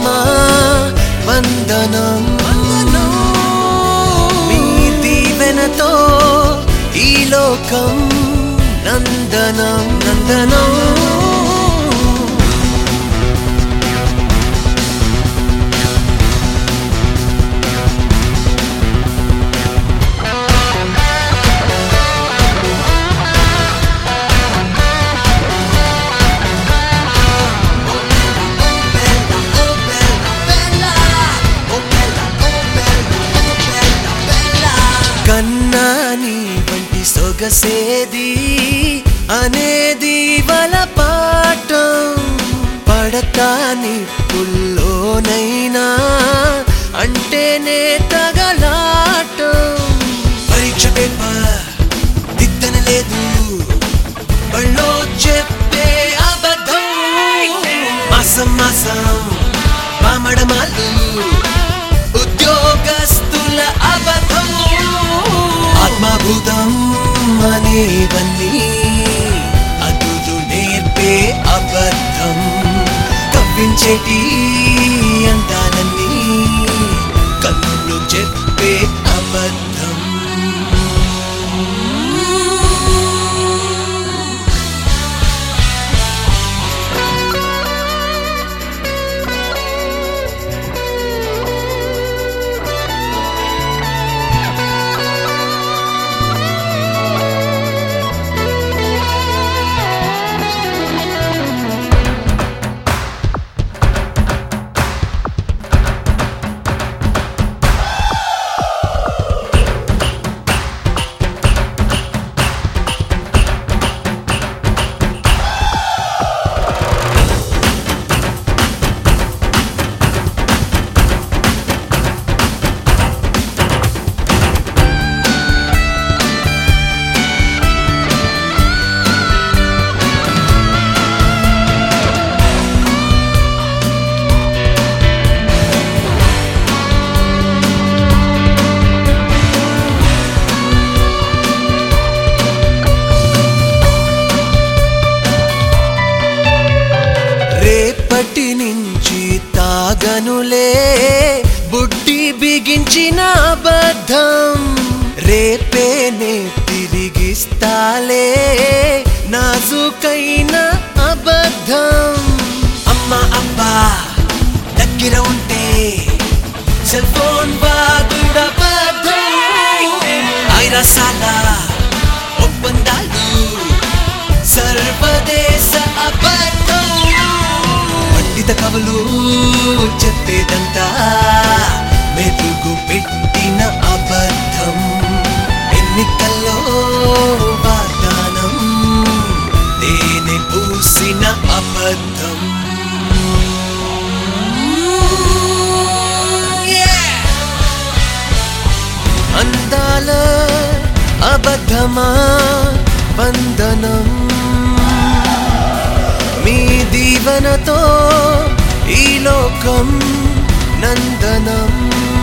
అబద్ధమా వందనం మీ దీవెనతో ఈ లోకం నందనం నందనం కన్నాని వంటి సొగసేది అనేది వల పాఠం పడతాని పుల్లోనైనా అంటేనే తగలాటం పరీక్ష పేపర్ దిద్దన లేదు బళ్ళో చెప్పే అబద్ధం మాసం మాసం మామడమాలు ఉద్యోగస్తుల అబద్ధం ఆత్మభూతం అనేవన్నీ అదురు నేర్పే అబద్ధం కవ్వించేటి అందాలన్నీ కన్నులు చెప్పే అబద్ధం రేపటి నుంచి తాగనులే బుడ్డి బిగించిన అబద్ధం రేపేనే తిరిగిస్తాలే నాజుకైన అబద్ధం అమ్మా అబ్బా దగ్గర ఉంటే సెల్ ఫోన్ బాగుడబద్ధం ఐరసాల ఒప్పందాలు సర్వదేశ అబద్ధం పండిత కవులు చెప్పేదంతా మెరుగు పెట్టిన అబద్ధం ఎన్నికల్లో వాగ్దానం తేనె పూసిన అబద్ధం అందాల అబద్ధమా వందనం మీ దీవెనతో ఈ లోకం నందనం